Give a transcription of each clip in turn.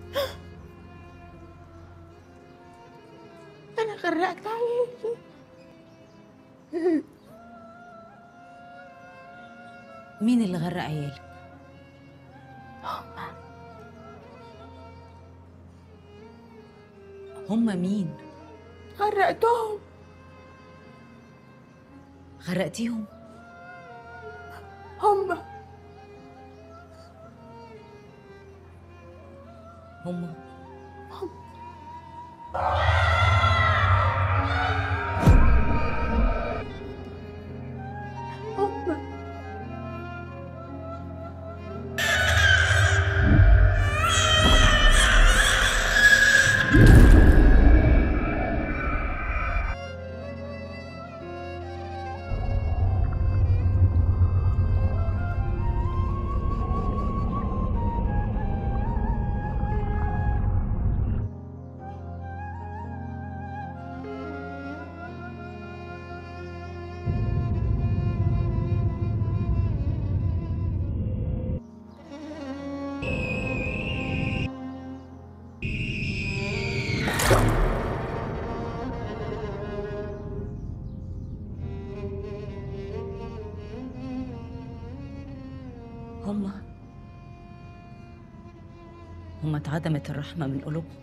أنا غرقت عيالي مين اللي غرق عيالك هما هما مين غرقتهم غرقتيهم هما هما هما هما هما اتعدمت الرحمة من قلوبهم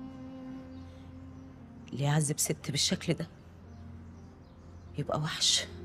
اللي يعذب ست بالشكل ده يبقى وحش